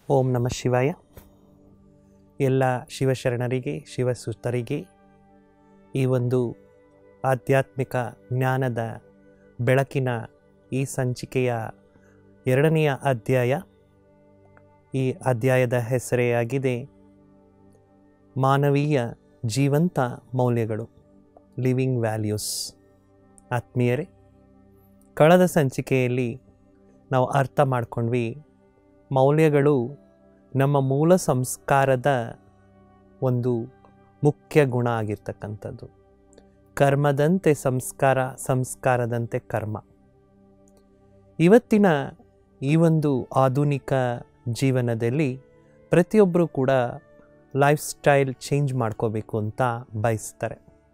ಓಂ ನಮಃ ಶಿವಾಯ ಎಲ್ಲ ಶಿವಶರಣರಿಗೆ ಶಿವಸುತರಿಗೆ ಈ ಒಂದು ಆಧ್ಯಾತ್ಮಿಕ ಜ್ಞಾನದ ಬೆಳಕಿನ ಈ ಸಂಚಿಕೆಯ ಎರಡನೆಯ ಅಧ್ಯಾಯ ಈ ಅಧ್ಯಾಯದ ಹೆಸರೇ ಆಗಿದೆ ಮಾನವೀಯ ಜೀವಂತ ಮೌಲ್ಯಗಳು ಲಿವಿಂಗ್ ವ್ಯಾಲ್ಯೂಸ್ ಆತ್ಮೀಯರೇ ಕಳೆದ ಸಂಚಿಕೆಯಲ್ಲಿ ನಾವು ಅರ್ಥ ಮಾಡ್ಕೊಂಡ್ವಿ ಮೌಲ್ಯಗಳು ನಮ್ಮ ಮೂಲ ಸಂಸ್ಕಾರದ ಒಂದು ಮುಖ್ಯ ಗುಣ ಆಗಿರ್ತಕ್ಕಂಥದ್ದು ಕರ್ಮದಂತೆ ಸಂಸ್ಕಾರ ಸಂಸ್ಕಾರದಂತೆ ಕರ್ಮ ಇವತ್ತಿನ ಈ ಒಂದು ಆಧುನಿಕ ಜೀವನದಲ್ಲಿ ಪ್ರತಿಯೊಬ್ಬರು ಕೂಡ ಲೈಫ್ ಸ್ಟೈಲ್ ಚೇಂಜ್ ಮಾಡ್ಕೋಬೇಕು ಅಂತ ಬಯಸ್ತಾರೆ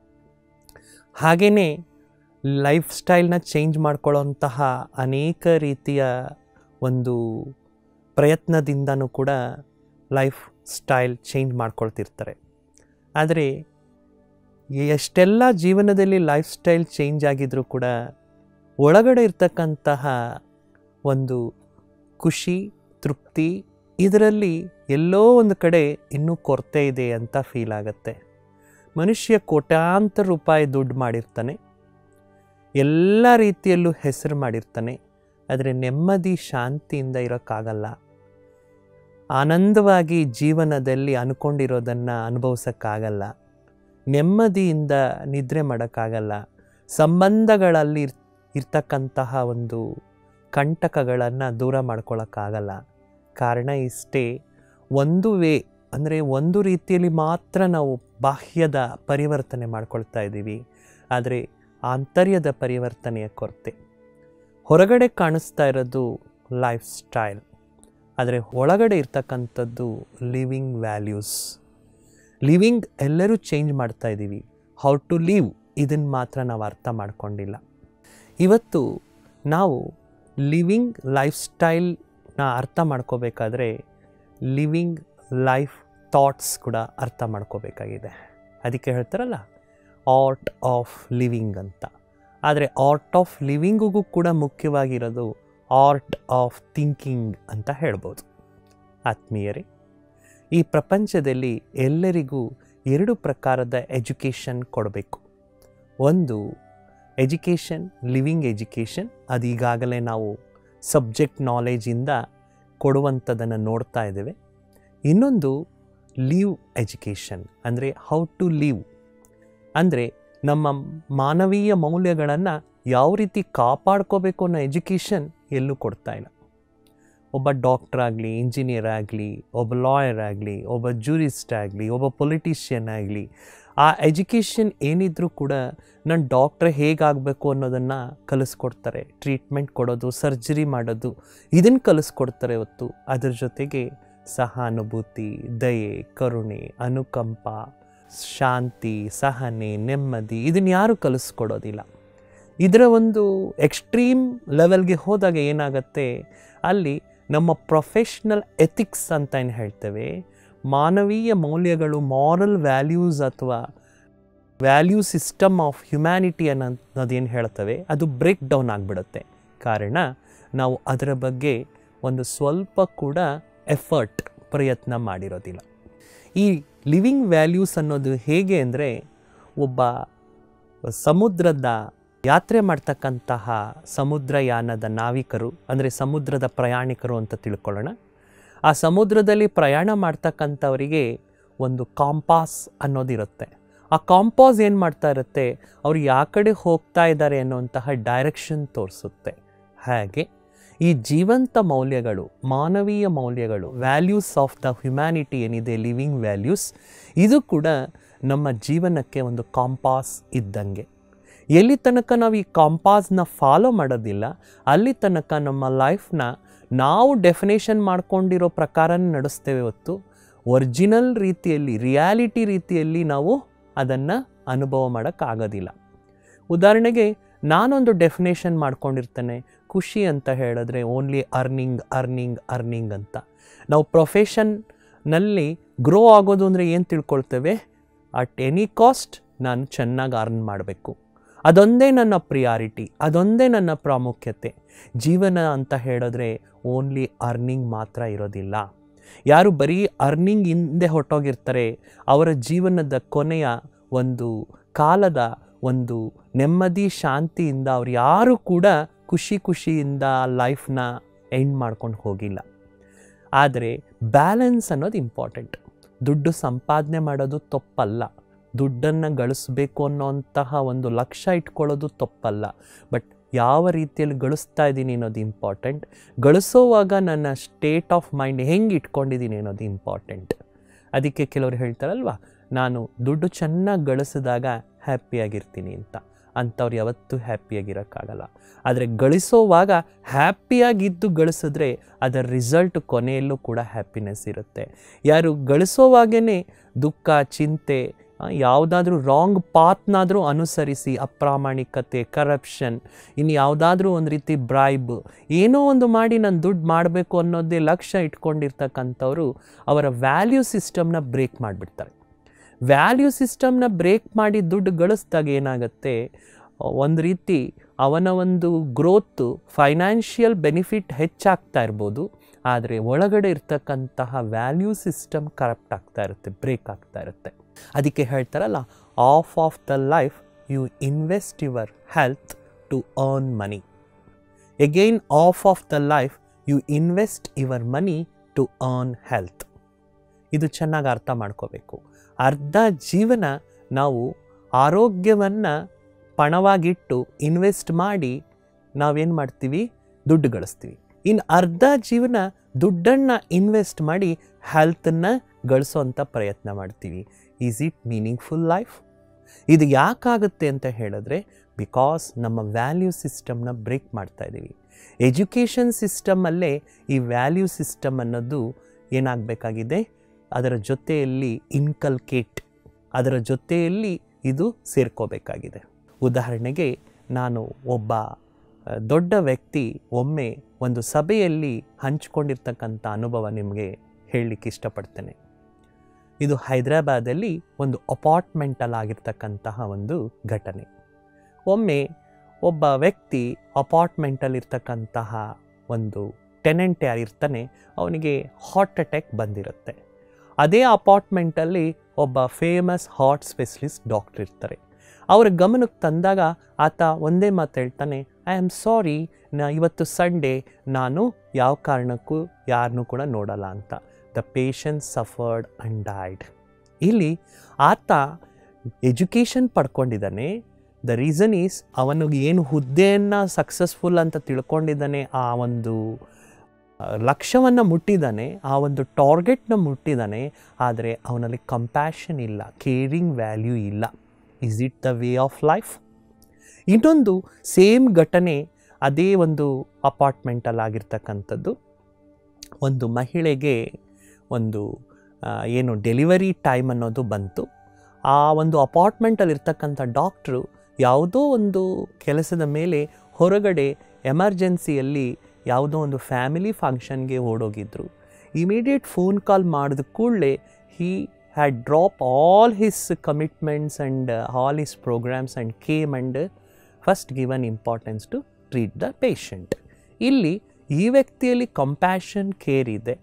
ಹಾಗೆಯೇ ಲೈಫ್ ಸ್ಟೈಲ್ನ ಚೇಂಜ್ ಮಾಡ್ಕೊಳ್ಳೋಂತಹ ಅನೇಕ ರೀತಿಯ ಒಂದು ಪ್ರಯತ್ನದಿಂದನೂ ಕೂಡ ಲೈಫ್ ಸ್ಟೈಲ್ ಚೇಂಜ್ ಮಾಡ್ಕೊಳ್ತಿರ್ತಾರೆ ಆದರೆ ಎಷ್ಟೆಲ್ಲ ಜೀವನದಲ್ಲಿ ಲೈಫ್ ಸ್ಟೈಲ್ ಚೇಂಜ್ ಆಗಿದ್ರೂ ಕೂಡ ಒಳಗಡೆ ಇರ್ತಕ್ಕಂತಹ ಒಂದು ಖುಷಿ ತೃಪ್ತಿ ಇದರಲ್ಲಿ ಎಲ್ಲೋ ಒಂದು ಕಡೆ ಇನ್ನೂ ಕೊರತೆ ಇದೆ ಅಂತ ಫೀಲ್ ಆಗುತ್ತೆ ಮನುಷ್ಯ ಕೋಟ್ಯಾಂತರ ರೂಪಾಯಿ ದುಡ್ಡು ಮಾಡಿರ್ತಾನೆ ಎಲ್ಲ ರೀತಿಯಲ್ಲೂ ಹೆಸರು ಮಾಡಿರ್ತಾನೆ ಆದರೆ ನೆಮ್ಮದಿ ಶಾಂತಿಯಿಂದ ಇರೋಕ್ಕಾಗಲ್ಲ ಆನಂದವಾಗಿ ಜೀವನದಲ್ಲಿ ಅಂದ್ಕೊಂಡಿರೋದನ್ನು ಅನುಭವಿಸೋಕ್ಕಾಗಲ್ಲ ನೆಮ್ಮದಿಯಿಂದ ನಿದ್ರೆ ಮಾಡೋಕ್ಕಾಗಲ್ಲ ಸಂಬಂಧಗಳಲ್ಲಿ ಇರ್ ಇರ್ತಕ್ಕಂತಹ ಒಂದು ಕಂಟಕಗಳನ್ನು ದೂರ ಮಾಡ್ಕೊಳ್ಳೋಕ್ಕಾಗಲ್ಲ ಕಾರಣ ಇಷ್ಟೇ ಒಂದು ವೇ ಅಂದರೆ ಒಂದು ರೀತಿಯಲ್ಲಿ ಮಾತ್ರ ನಾವು ಬಾಹ್ಯದ ಪರಿವರ್ತನೆ ಮಾಡ್ಕೊಳ್ತಾ ಇದ್ದೀವಿ ಆದರೆ ಆಂತರ್ಯದ ಪರಿವರ್ತನೆಯ ಕೊರತೆ ಹೊರಗಡೆ ಕಾಣಿಸ್ತಾ ಇರೋದು ಲೈಫ್ ಸ್ಟೈಲ್ ಆದರೆ ಒಳಗಡೆ ಇರ್ತಕ್ಕಂಥದ್ದು ಲಿವಿಂಗ್ ವ್ಯಾಲ್ಯೂಸ್ ಲಿವಿಂಗ್ ಎಲ್ಲರೂ ಚೇಂಜ್ ಮಾಡ್ತಾ ಇದ್ದೀವಿ ಹೌ ಟು ಲಿವ್ ಇದನ್ನು ಮಾತ್ರ ನಾವು ಅರ್ಥ ಮಾಡ್ಕೊಂಡಿಲ್ಲ ಇವತ್ತು ನಾವು ಲಿವಿಂಗ್ ಲೈಫ್ ಸ್ಟೈಲ್ನ ಅರ್ಥ ಮಾಡ್ಕೋಬೇಕಾದ್ರೆ ಲಿವಿಂಗ್ ಲೈಫ್ ಥಾಟ್ಸ್ ಕೂಡ ಅರ್ಥ ಮಾಡ್ಕೋಬೇಕಾಗಿದೆ ಅದಕ್ಕೆ ಹೇಳ್ತಾರಲ್ಲ ಆರ್ಟ್ ಆಫ್ ಲಿವಿಂಗ್ ಅಂತ ಆದರೆ ಆರ್ಟ್ ಆಫ್ ಲಿವಿಂಗಿಗೂ ಕೂಡ ಮುಖ್ಯವಾಗಿರೋದು ಆರ್ಟ್ ಆಫ್ ಥಿಂಕಿಂಗ್ ಅಂತ ಹೇಳ್ಬೋದು ಆತ್ಮೀಯರೇ ಈ ಪ್ರಪಂಚದಲ್ಲಿ ಎಲ್ಲರಿಗೂ ಎರಡು ಪ್ರಕಾರದ ಎಜುಕೇಷನ್ ಕೊಡಬೇಕು ಒಂದು ಎಜುಕೇಷನ್ ಲಿವಿಂಗ್ ಎಜುಕೇಷನ್ ಅದು ಈಗಾಗಲೇ ನಾವು ಸಬ್ಜೆಕ್ಟ್ ನಾಲೆಜಿಂದ ಕೊಡುವಂಥದ್ದನ್ನು ನೋಡ್ತಾ ಇದ್ದೇವೆ ಇನ್ನೊಂದು ಲೀವ್ ಎಜುಕೇಷನ್ ಅಂದರೆ ಹೌ ಟು ಲೀವ್ ಅಂದರೆ ನಮ್ಮ ಮಾನವೀಯ ಮೌಲ್ಯಗಳನ್ನು ಯಾವ ರೀತಿ ಕಾಪಾಡ್ಕೋಬೇಕು ಅನ್ನೋ ಎಜುಕೇಷನ್ ಎಲ್ಲೂ ಕೊಡ್ತಾ ಇಲ್ಲ ಒಬ್ಬ ಡಾಕ್ಟ್ರ್ ಆಗಲಿ ಇಂಜಿನಿಯರ್ ಆಗಲಿ ಒಬ್ಬ ಲಾಯರ್ ಆಗಲಿ ಒಬ್ಬ ಜೂರಿಸ್ಟ್ ಆಗಲಿ ಒಬ್ಬ ಪೊಲಿಟಿಷಿಯನ್ ಆಗಲಿ ಆ ಎಜುಕೇಷನ್ ಏನಿದ್ರೂ ಕೂಡ ನಾನು ಡಾಕ್ಟ್ರ್ ಹೇಗಾಗಬೇಕು ಅನ್ನೋದನ್ನು ಕಲಿಸ್ಕೊಡ್ತಾರೆ ಟ್ರೀಟ್ಮೆಂಟ್ ಕೊಡೋದು ಸರ್ಜರಿ ಮಾಡೋದು ಇದನ್ನು ಕಲಿಸ್ಕೊಡ್ತಾರೆ ಹೊತ್ತು ಅದ್ರ ಜೊತೆಗೆ ಸಹಾನುಭೂತಿ ದಯೆ ಕರುಣೆ ಅನುಕಂಪ ಶಾಂತಿ ಸಹನೆ ನೆಮ್ಮದಿ ಇದನ್ನು ಯಾರೂ ಕಲಿಸ್ಕೊಡೋದಿಲ್ಲ ಇದರ ಒಂದು ಎಕ್ಸ್ಟ್ರೀಮ್ ಲೆವೆಲ್ಗೆ ಹೋದಾಗ ಏನಾಗುತ್ತೆ ಅಲ್ಲಿ ನಮ್ಮ ಪ್ರೊಫೆಷ್ನಲ್ ಎಥಿಕ್ಸ್ ಅಂತ ಏನು ಹೇಳ್ತೇವೆ ಮಾನವೀಯ ಮೌಲ್ಯಗಳು ಮಾರಲ್ ವ್ಯಾಲ್ಯೂಸ್ ಅಥವಾ ವ್ಯಾಲ್ಯೂ ಸಿಸ್ಟಮ್ ಆಫ್ ಹ್ಯುಮ್ಯಾನಿಟಿ ಅನ್ನೋದೇನು ಹೇಳ್ತವೆ ಅದು ಬ್ರೇಕ್ ಡೌನ್ ಆಗಿಬಿಡುತ್ತೆ ಕಾರಣ ನಾವು ಅದರ ಬಗ್ಗೆ ಒಂದು ಸ್ವಲ್ಪ ಕೂಡ ಎಫರ್ಟ್ ಪ್ರಯತ್ನ ಮಾಡಿರೋದಿಲ್ಲ ಈ ಲಿವಿಂಗ್ ವ್ಯಾಲ್ಯೂಸ್ ಅನ್ನೋದು ಹೇಗೆ ಅಂದರೆ ಒಬ್ಬ ಸಮುದ್ರದ ಯಾತ್ರೆ ಮಾಡ್ತಕ್ಕಂತಹ ಸಮುದ್ರಯಾನದ ನಾವಿಕರು ಅಂದರೆ ಸಮುದ್ರದ ಪ್ರಯಾಣಿಕರು ಅಂತ ತಿಳ್ಕೊಳ್ಳೋಣ ಆ ಸಮುದ್ರದಲ್ಲಿ ಪ್ರಯಾಣ ಮಾಡ್ತಕ್ಕಂಥವರಿಗೆ ಒಂದು ಕಾಂಪಾಸ್ ಅನ್ನೋದಿರುತ್ತೆ ಆ ಕಾಂಪಾಸ್ ಏನು ಮಾಡ್ತಾ ಇರುತ್ತೆ ಅವ್ರು ಯಾವ ಕಡೆ ಹೋಗ್ತಾ ಇದ್ದಾರೆ ಅನ್ನುವಂತಹ ಡೈರೆಕ್ಷನ್ ತೋರಿಸುತ್ತೆ ಹಾಗೆ ಈ ಜೀವಂತ ಮೌಲ್ಯಗಳು ಮಾನವೀಯ ಮೌಲ್ಯಗಳು ವ್ಯಾಲ್ಯೂಸ್ ಆಫ್ ದ ಹ್ಯುಮ್ಯಾನಿಟಿ ಏನಿದೆ ಲಿವಿಂಗ್ ವ್ಯಾಲ್ಯೂಸ್ ಇದು ಕೂಡ ನಮ್ಮ ಜೀವನಕ್ಕೆ ಒಂದು ಕಾಂಪಾಸ್ ಇದ್ದಂಗೆ ಎಲ್ಲಿ ತನಕ ನಾವು ಈ ಕಾಂಪಾಸ್ನ ಫಾಲೋ ಮಾಡೋದಿಲ್ಲ ಅಲ್ಲಿ ತನಕ ನಮ್ಮ ಲೈಫ್ನ ನಾವು ಡೆಫಿನೇಷನ್ ಮಾಡ್ಕೊಂಡಿರೋ ಪ್ರಕಾರನೇ ನಡೆಸ್ತೇವೆ ಹೊತ್ತು ಒರಿಜಿನಲ್ ರೀತಿಯಲ್ಲಿ ರಿಯಾಲಿಟಿ ರೀತಿಯಲ್ಲಿ ನಾವು ಅದನ್ನು ಅನುಭವ ಮಾಡೋಕ್ಕಾಗೋದಿಲ್ಲ ಉದಾಹರಣೆಗೆ ನಾನೊಂದು ಡೆಫಿನೇಷನ್ ಮಾಡ್ಕೊಂಡಿರ್ತೇನೆ ಖುಷಿ ಅಂತ ಹೇಳಿದ್ರೆ ಓನ್ಲಿ ಅರ್ನಿಂಗ್ ಅರ್ನಿಂಗ್ ಅರ್ನಿಂಗ್ ಅಂತ ನಾವು ಪ್ರೊಫೆಷನ್ನಲ್ಲಿ ಗ್ರೋ ಆಗೋದು ಅಂದರೆ ಏನು ತಿಳ್ಕೊಳ್ತೇವೆ ಅಟ್ ಎನಿ ಕಾಸ್ಟ್ ನಾನು ಚೆನ್ನಾಗಿ ಅರ್ನ್ ಮಾಡಬೇಕು ಅದೊಂದೇ ನನ್ನ ಪ್ರಿಯಾರಿಟಿ ಅದೊಂದೇ ನನ್ನ ಪ್ರಾಮುಖ್ಯತೆ ಜೀವನ ಅಂತ ಹೇಳಿದ್ರೆ ಓನ್ಲಿ ಅರ್ನಿಂಗ್ ಮಾತ್ರ ಇರೋದಿಲ್ಲ ಯಾರು ಬರೀ ಅರ್ನಿಂಗ್ ಹಿಂದೆ ಹೊರಟೋಗಿರ್ತಾರೆ ಅವರ ಜೀವನದ ಕೊನೆಯ ಒಂದು ಕಾಲದ ಒಂದು ನೆಮ್ಮದಿ ಶಾಂತಿಯಿಂದ ಅವ್ರು ಯಾರೂ ಕೂಡ ಖುಷಿ ಖುಷಿಯಿಂದ ಲೈಫ್ನ ಎಂಡ್ ಮಾಡ್ಕೊಂಡು ಹೋಗಿಲ್ಲ ಆದರೆ ಬ್ಯಾಲೆನ್ಸ್ ಅನ್ನೋದು ಇಂಪಾರ್ಟೆಂಟ್ ದುಡ್ಡು ಸಂಪಾದನೆ ಮಾಡೋದು ತಪ್ಪಲ್ಲ ದುಡ್ಡನ್ನು ಗಳಿಸ್ಬೇಕು ಅನ್ನೋಂತಹ ಒಂದು ಲಕ್ಷ್ಯ ಇಟ್ಕೊಳ್ಳೋದು ತಪ್ಪಲ್ಲ ಬಟ್ ಯಾವ ರೀತಿಯಲ್ಲಿ ಗಳಿಸ್ತಾ ಇದ್ದೀನಿ ಅನ್ನೋದು ಇಂಪಾರ್ಟೆಂಟ್ ಗಳಿಸೋವಾಗ ನನ್ನ ಸ್ಟೇಟ್ ಆಫ್ ಮೈಂಡ್ ಹೆಂಗೆ ಇಟ್ಕೊಂಡಿದ್ದೀನಿ ಅನ್ನೋದು ಇಂಪಾರ್ಟೆಂಟ್ ಅದಕ್ಕೆ ಕೆಲವರು ಹೇಳ್ತಾರಲ್ವ ನಾನು ದುಡ್ಡು ಚೆನ್ನಾಗಿ ಗಳಿಸಿದಾಗ ಹ್ಯಾಪಿಯಾಗಿರ್ತೀನಿ ಅಂತ ಅಂಥವ್ರು ಯಾವತ್ತೂ ಹ್ಯಾಪಿಯಾಗಿರೋಕ್ಕಾಗಲ್ಲ ಆದರೆ ಗಳಿಸೋವಾಗ ಹ್ಯಾಪಿಯಾಗಿದ್ದು ಗಳಿಸಿದ್ರೆ ಅದರ ರಿಸಲ್ಟ್ ಕೊನೆಯಲ್ಲೂ ಕೂಡ ಹ್ಯಾಪಿನೆಸ್ ಇರುತ್ತೆ ಯಾರು ಗಳಿಸೋವಾಗೇ ದುಃಖ ಚಿಂತೆ ಯಾವುದಾದ್ರೂ ರಾಂಗ್ ಪಾತ್ನಾದರೂ ಅನುಸರಿಸಿ ಅಪ್ರಾಮಾಣಿಕತೆ ಕರಪ್ಷನ್ ಇನ್ನು ಯಾವುದಾದ್ರೂ ಒಂದು ರೀತಿ ಬ್ರೈಬ್ ಏನೋ ಒಂದು ಮಾಡಿ ನಾನು ದುಡ್ಡು ಮಾಡಬೇಕು ಅನ್ನೋದೇ ಲಕ್ಷ್ಯ ಇಟ್ಕೊಂಡಿರ್ತಕ್ಕಂಥವ್ರು ಅವರ ವ್ಯಾಲ್ಯೂ ಸಿಸ್ಟಮ್ನ ಬ್ರೇಕ್ ಮಾಡಿಬಿಡ್ತಾರೆ ವ್ಯಾಲ್ಯೂ ಸಿಸ್ಟಮ್ನ ಬ್ರೇಕ್ ಮಾಡಿ ದುಡ್ಡು ಗಳಿಸಿದಾಗ ಏನಾಗುತ್ತೆ ಒಂದು ರೀತಿ ಅವನ ಒಂದು ಗ್ರೋತು ಫೈನಾನ್ಷಿಯಲ್ ಬೆನಿಫಿಟ್ ಹೆಚ್ಚಾಗ್ತಾ ಇರ್ಬೋದು ಆದರೆ ಒಳಗಡೆ ಇರ್ತಕ್ಕಂತಹ ವ್ಯಾಲ್ಯೂ ಸಿಸ್ಟಮ್ ಕರಪ್ಟ್ ಆಗ್ತಾ ಇರುತ್ತೆ ಬ್ರೇಕ್ ಆಗ್ತಾ ಇರುತ್ತೆ ಅದಕ್ಕೆ ಹೇಳ್ತಾರಲ್ಲ of of the life you invest your health to earn money again of of the life you invest your money to earn health ಇದು ಚೆನ್ನಾಗಿ ಅರ್ಥ ಮಾಡ್ಕೋಬೇಕು ಅರ್ಧ ಜೀವನ ನಾವು ಆರೋಗ್ಯವನ್ನು ಪಣವಾಗಿಟ್ಟು ಇನ್ವೆಸ್ಟ್ ಮಾಡಿ ನಾವೇನು ಮಾಡ್ತೀವಿ ದುಡ್ಡು ಗಳಿಸ್ತೀವಿ ಇನ್ನು ಅರ್ಧ ಜೀವನ ದುಡ್ಡನ್ನು ಇನ್ವೆಸ್ಟ್ ಮಾಡಿ ಹೆಲ್ತನ್ನು ಗಳಿಸೋವಂಥ ಪ್ರಯತ್ನ ಮಾಡ್ತೀವಿ ಈಸ್ ಇಟ್ ಮೀನಿಂಗ್ಫುಲ್ ಲೈಫ್ ಇದು ಯಾಕಾಗುತ್ತೆ ಅಂತ ಹೇಳಿದ್ರೆ ಬಿಕಾಸ್ ನಮ್ಮ ವ್ಯಾಲ್ಯೂ ಸಿಸ್ಟಮ್ನ ಬ್ರೇಕ್ ಮಾಡ್ತಾ ಇದ್ದೀವಿ ಎಜುಕೇಷನ್ ಸಿಸ್ಟಮಲ್ಲೇ ಈ ವ್ಯಾಲ್ಯೂ ಸಿಸ್ಟಮ್ ಅನ್ನೋದು ಏನಾಗಬೇಕಾಗಿದೆ ಅದರ ಜೊತೆಯಲ್ಲಿ ಇನ್ಕಲ್ಕೇಟ್ ಅದರ ಜೊತೆಯಲ್ಲಿ ಇದು ಸೇರ್ಕೋಬೇಕಾಗಿದೆ ಉದಾಹರಣೆಗೆ ನಾನು ಒಬ್ಬ ದೊಡ್ಡ ವ್ಯಕ್ತಿ ಒಮ್ಮೆ ಒಂದು ಸಭೆಯಲ್ಲಿ ಹಂಚ್ಕೊಂಡಿರ್ತಕ್ಕಂಥ ಅನುಭವ ನಿಮಗೆ ಹೇಳಲಿಕ್ಕೆ ಇಷ್ಟಪಡ್ತೇನೆ ಇದು ಹೈದರಾಬಾದಲ್ಲಿ ಒಂದು ಅಪಾರ್ಟ್ಮೆಂಟಲ್ಲಿ ಆಗಿರ್ತಕ್ಕಂತಹ ಒಂದು ಘಟನೆ ಒಮ್ಮೆ ಒಬ್ಬ ವ್ಯಕ್ತಿ ಅಪಾರ್ಟ್ಮೆಂಟಲ್ಲಿರ್ತಕ್ಕಂತಹ ಒಂದು ಟೆನೆಂಟ್ ಯಾರಿರ್ತಾನೆ ಅವನಿಗೆ ಹಾರ್ಟ್ ಅಟ್ಯಾಕ್ ಬಂದಿರುತ್ತೆ ಅದೇ ಅಪಾರ್ಟ್ಮೆಂಟಲ್ಲಿ ಒಬ್ಬ ಫೇಮಸ್ ಹಾರ್ಟ್ ಸ್ಪೆಷಲಿಸ್ಟ್ ಡಾಕ್ಟ್ರ್ ಇರ್ತಾರೆ ಅವರ ಗಮನಕ್ಕೆ ತಂದಾಗ ಆತ ಒಂದೇ ಮಾತು ಹೇಳ್ತಾನೆ ಐ ಆಮ್ ಸಾರಿ ನಾ ಇವತ್ತು ಸಂಡೇ ನಾನು ಯಾವ ಕಾರಣಕ್ಕೂ ಯಾರನ್ನೂ ಕೂಡ ನೋಡಲ್ಲ ಅಂತ the patient suffered and died ಇಲ್ಲಿ ಆತ ಎಜುಕೇಷನ್ ಪಡ್ಕೊಂಡಿದ್ದಾನೆ ದ ರೀಸನ್ ಈಸ್ ಅವನಿಗೆ ಏನು ಹುದ್ದೆಯನ್ನು ಸಕ್ಸಸ್ಫುಲ್ ಅಂತ ತಿಳ್ಕೊಂಡಿದ್ದಾನೆ ಆ ಒಂದು ಲಕ್ಷ್ಯವನ್ನು ಮುಟ್ಟಿದ್ದಾನೆ ಆ ಒಂದು ಟಾರ್ಗೆಟ್ನ ಮುಟ್ಟಿದ್ದಾನೆ ಆದರೆ ಅವನಲ್ಲಿ ಕಂಪ್ಯಾಷನ್ ಇಲ್ಲ ಕೇರಿಂಗ್ ವ್ಯಾಲ್ಯೂ ಇಲ್ಲ is it the way of life ಇನ್ನೊಂದು ಸೇಮ್ ಘಟನೆ ಅದೇ ಒಂದು ಅಪಾರ್ಟ್ಮೆಂಟಲ್ಲಿ ಆಗಿರ್ತಕ್ಕಂಥದ್ದು ಒಂದು ಮಹಿಳೆಗೆ ಒಂದು ಏನು ಡೆಲಿವರಿ ಟೈಮ್ ಅನ್ನೋದು ಬಂತು ಆ ಒಂದು ಅಪಾರ್ಟ್ಮೆಂಟಲ್ಲಿ ಇರ್ತಕ್ಕಂಥ ಡಾಕ್ಟ್ರು ಯಾವುದೋ ಒಂದು ಕೆಲಸದ ಮೇಲೆ ಹೊರಗಡೆ ಎಮರ್ಜೆನ್ಸಿಯಲ್ಲಿ ಯಾವುದೋ ಒಂದು ಫ್ಯಾಮಿಲಿ ಫಂಕ್ಷನ್ಗೆ ಓಡೋಗಿದ್ರು ಇಮಿಡಿಯೇಟ್ ಫೋನ್ ಕಾಲ್ ಮಾಡಿದ ಕೂಡಲೇ he had drop all his commitments and all his programmes and came and first given importance to treat the patient ಇಲ್ಲಿ ಈ ವ್ಯಕ್ತಿಯಲ್ಲಿ ಕಂಪ್ಯಾಷನ್ ಕೇರ್ ಇದೆ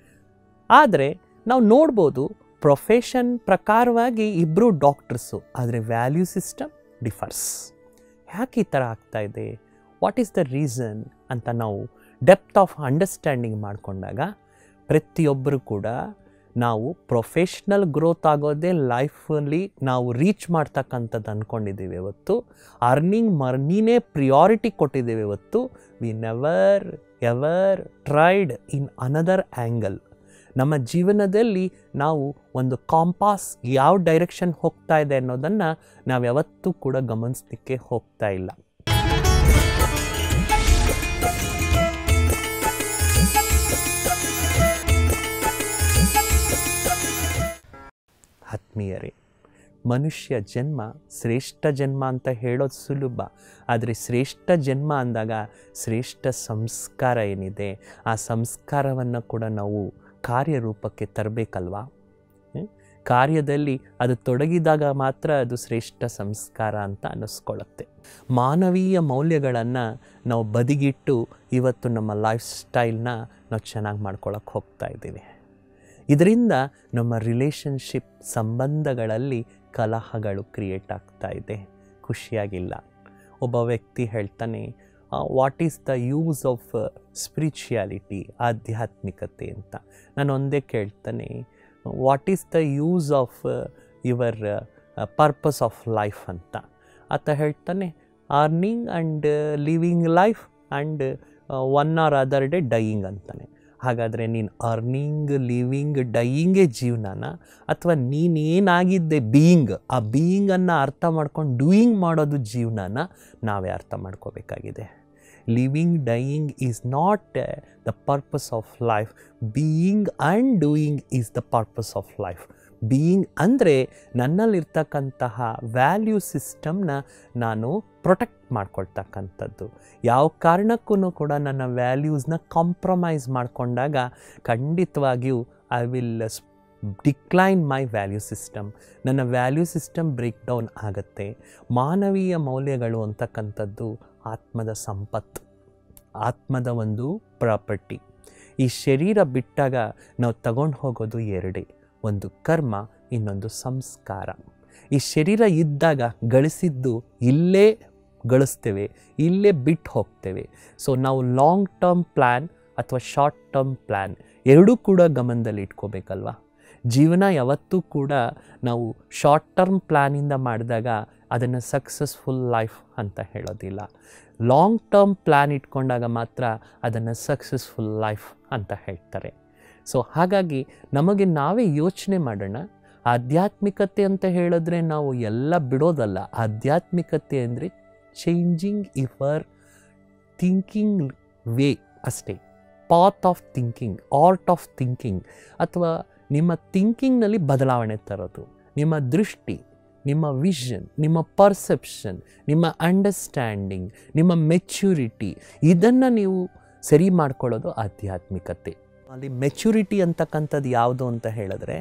ಆದರೆ ನಾವು ನೋಡ್ಬೋದು ಪ್ರೊಫೆಷನ್ ಪ್ರಕಾರವಾಗಿ ಇಬ್ಬರು ಡಾಕ್ಟರ್ಸು ಆದರೆ ವ್ಯಾಲ್ಯೂ ಸಿಸ್ಟಮ್ ಡಿಫರ್ಸ್ ಯಾಕೆ ಈ ಥರ ಆಗ್ತಾ ಇದೆ ವಾಟ್ ಈಸ್ ದ ರೀಸನ್ ಅಂತ ನಾವು ಡೆಪ್ತ್ ಆಫ್ ಅಂಡರ್ಸ್ಟ್ಯಾಂಡಿಂಗ್ ಮಾಡಿಕೊಂಡಾಗ ಪ್ರತಿಯೊಬ್ಬರು ಕೂಡ ನಾವು ಪ್ರೊಫೆಷ್ನಲ್ ಗ್ರೋತ್ ಆಗೋದೇ ಲೈಫಲ್ಲಿ ನಾವು ರೀಚ್ ಮಾಡ್ತಕ್ಕಂಥದ್ದು ಅಂದ್ಕೊಂಡಿದ್ದೀವಿ ಇವತ್ತು ಅರ್ನಿಂಗ್ ಮರ್ನಿನೇ ಪ್ರಿಯಾರಿಟಿ ಕೊಟ್ಟಿದ್ದೇವೆ ಇವತ್ತು we never ever tried in another angle ನಮ್ಮ ಜೀವನದಲ್ಲಿ ನಾವು ಒಂದು ಕಾಂಪಾಸ್ ಯಾವ ಡೈರೆಕ್ಷನ್ ಹೋಗ್ತಾ ಇದೆ ಅನ್ನೋದನ್ನು ನಾವು ಯಾವತ್ತೂ ಕೂಡ ಗಮನಿಸ್ಲಿಕ್ಕೆ ಹೋಗ್ತಾ ಇಲ್ಲ ಆತ್ಮೀಯರೇ ಮನುಷ್ಯ ಜನ್ಮ ಶ್ರೇಷ್ಠ ಜನ್ಮ ಅಂತ ಹೇಳೋದು ಸುಲಭ ಆದರೆ ಶ್ರೇಷ್ಠ ಜನ್ಮ ಅಂದಾಗ ಶ್ರೇಷ್ಠ ಸಂಸ್ಕಾರ ಏನಿದೆ ಆ ಸಂಸ್ಕಾರವನ್ನು ಕೂಡ ನಾವು ಕಾರ್ಯರೂಪಕ್ಕೆ ತರಬೇಕಲ್ವಾ ಕಾರ್ಯದಲ್ಲಿ ಅದು ತೊಡಗಿದಾಗ ಮಾತ್ರ ಅದು ಶ್ರೇಷ್ಠ ಸಂಸ್ಕಾರ ಅಂತ ಅನ್ನಿಸ್ಕೊಳ್ಳುತ್ತೆ ಮಾನವೀಯ ಮೌಲ್ಯಗಳನ್ನು ನಾವು ಬದಿಗಿಟ್ಟು ಇವತ್ತು ನಮ್ಮ ಲೈಫ್ ಸ್ಟೈಲ್ನ ನಾವು ಚೆನ್ನಾಗಿ ಮಾಡ್ಕೊಳಕ್ಕೆ ಹೋಗ್ತಾ ಇದ್ದೀವಿ ಇದರಿಂದ ನಮ್ಮ ರಿಲೇಷನ್ಶಿಪ್ ಸಂಬಂಧಗಳಲ್ಲಿ ಕಲಹಗಳು ಕ್ರಿಯೇಟ್ ಆಗ್ತಾ ಇದೆ ಖುಷಿಯಾಗಿಲ್ಲ ಒಬ್ಬ ವ್ಯಕ್ತಿ ಹೇಳ್ತಾನೆ what is the use of spirituality ಆಧ್ಯಾತ್ಮಿಕತೆ ಅಂತ ನಾನು ಒಂದೇ ಕೇಳ್ತಾನೆ what is the use of your purpose of life ಅಂತ ಆತ ಹೇಳ್ತಾನೆ earning and living life and one or other day dying ಅಂತಾನೆ ಹಾಗಾದರೆ ನೀನು ಅರ್ನಿಂಗ್ ಲಿವಿಂಗ್ ಡೈಯಿಂಗೇ ಜೀವನನ ಅಥವಾ ನೀನೇನಾಗಿದ್ದೆ ಬೀಯಿಂಗ್ ಆ ಬೀಯಿಂಗನ್ನು ಅರ್ಥ ಮಾಡ್ಕೊಂಡು ಡೂಯಿಂಗ್ ಮಾಡೋದು ಜೀವನನ ನಾವೇ ಅರ್ಥ ಮಾಡ್ಕೋಬೇಕಾಗಿದೆ living dying is not the purpose of life being and doing is the purpose of life being ಅಂದರೆ ನನ್ನಲ್ಲಿರ್ತಕ್ಕಂತಹ ವ್ಯಾಲ್ಯೂ ಸಿಸ್ಟಮ್ನ ನಾನು ಪ್ರೊಟೆಕ್ಟ್ ಮಾಡ್ಕೊಳ್ತಕ್ಕಂಥದ್ದು ಯಾವ ಕಾರಣಕ್ಕೂ ಕೂಡ ನನ್ನ ವ್ಯಾಲ್ಯೂಸ್ನ ಕಾಂಪ್ರಮೈಸ್ ಮಾಡಿಕೊಂಡಾಗ ಖಂಡಿತವಾಗಿಯೂ I will decline my value system ನನ್ನ ವ್ಯಾಲ್ಯೂ ಸಿಸ್ಟಮ್ ಬ್ರೇಕ್ ಡೌನ್ ಆಗುತ್ತೆ ಮಾನವೀಯ ಮೌಲ್ಯಗಳು ಅಂತಕ್ಕಂಥದ್ದು ಆತ್ಮದ ಸಂಪತ್ತು ಆತ್ಮದ ಒಂದು ಪ್ರಾಪರ್ಟಿ ಈ ಶರೀರ ಬಿಟ್ಟಾಗ ನಾವು ತಗೊಂಡು ಹೋಗೋದು ಎರಡೇ ಒಂದು ಕರ್ಮ ಇನ್ನೊಂದು ಸಂಸ್ಕಾರ ಈ ಶರೀರ ಇದ್ದಾಗ ಗಳಿಸಿದ್ದು ಇಲ್ಲೇ ಗಳಿಸ್ತೇವೆ ಇಲ್ಲೇ ಬಿಟ್ಟು ಹೋಗ್ತೇವೆ ಸೊ ನಾವು ಲಾಂಗ್ ಟರ್ಮ್ ಪ್ಲ್ಯಾನ್ ಅಥವಾ ಶಾರ್ಟ್ ಟರ್ಮ್ ಪ್ಲ್ಯಾನ್ ಎರಡೂ ಕೂಡ ಗಮನದಲ್ಲಿ ಇಟ್ಕೋಬೇಕಲ್ವಾ ಜೀವನ ಯಾವತ್ತೂ ಕೂಡ ನಾವು ಶಾರ್ಟ್ ಟರ್ಮ್ ಪ್ಲ್ಯಾನಿಂದ ಮಾಡಿದಾಗ ಅದನ್ನು ಸಕ್ಸಸ್ಫುಲ್ ಲೈಫ್ ಅಂತ ಹೇಳೋದಿಲ್ಲ ಲಾಂಗ್ ಟರ್ಮ್ ಪ್ಲ್ಯಾನ್ ಇಟ್ಕೊಂಡಾಗ ಮಾತ್ರ ಅದನ್ನು ಸಕ್ಸಸ್ಫುಲ್ ಲೈಫ್ ಅಂತ ಹೇಳ್ತಾರೆ ಸೊ ಹಾಗಾಗಿ ನಮಗೆ ನಾವೇ ಯೋಚನೆ ಮಾಡೋಣ ಆಧ್ಯಾತ್ಮಿಕತೆ ಅಂತ ಹೇಳಿದ್ರೆ ನಾವು ಎಲ್ಲ ಬಿಡೋದಲ್ಲ ಆಧ್ಯಾತ್ಮಿಕತೆ ಅಂದರೆ ಚೇಂಜಿಂಗ್ ಯುವರ್ ಥಿಂಕಿಂಗ್ ವೇ ಅಷ್ಟೇ path of thinking art of thinking ಅಥವಾ ನಿಮ್ಮ ಥಿಂಕಿಂಗ್ನಲ್ಲಿ ಬದಲಾವಣೆ ತರೋದು ನಿಮ್ಮ ದೃಷ್ಟಿ ನಿಮ್ಮ ವಿಷನ್ ನಿಮ್ಮ ಪರ್ಸೆಪ್ಷನ್ ನಿಮ್ಮ ಅಂಡರ್ಸ್ಟ್ಯಾಂಡಿಂಗ್ ನಿಮ್ಮ ಮೆಚ್ಯೂರಿಟಿ ಇದನ್ನು ನೀವು ಸರಿ ಮಾಡ್ಕೊಳ್ಳೋದು ಆಧ್ಯಾತ್ಮಿಕತೆ ಅಲ್ಲಿ ಮೆಚ್ಯೂರಿಟಿ ಅಂತಕ್ಕಂಥದ್ದು ಯಾವುದು ಅಂತ ಹೇಳಿದ್ರೆ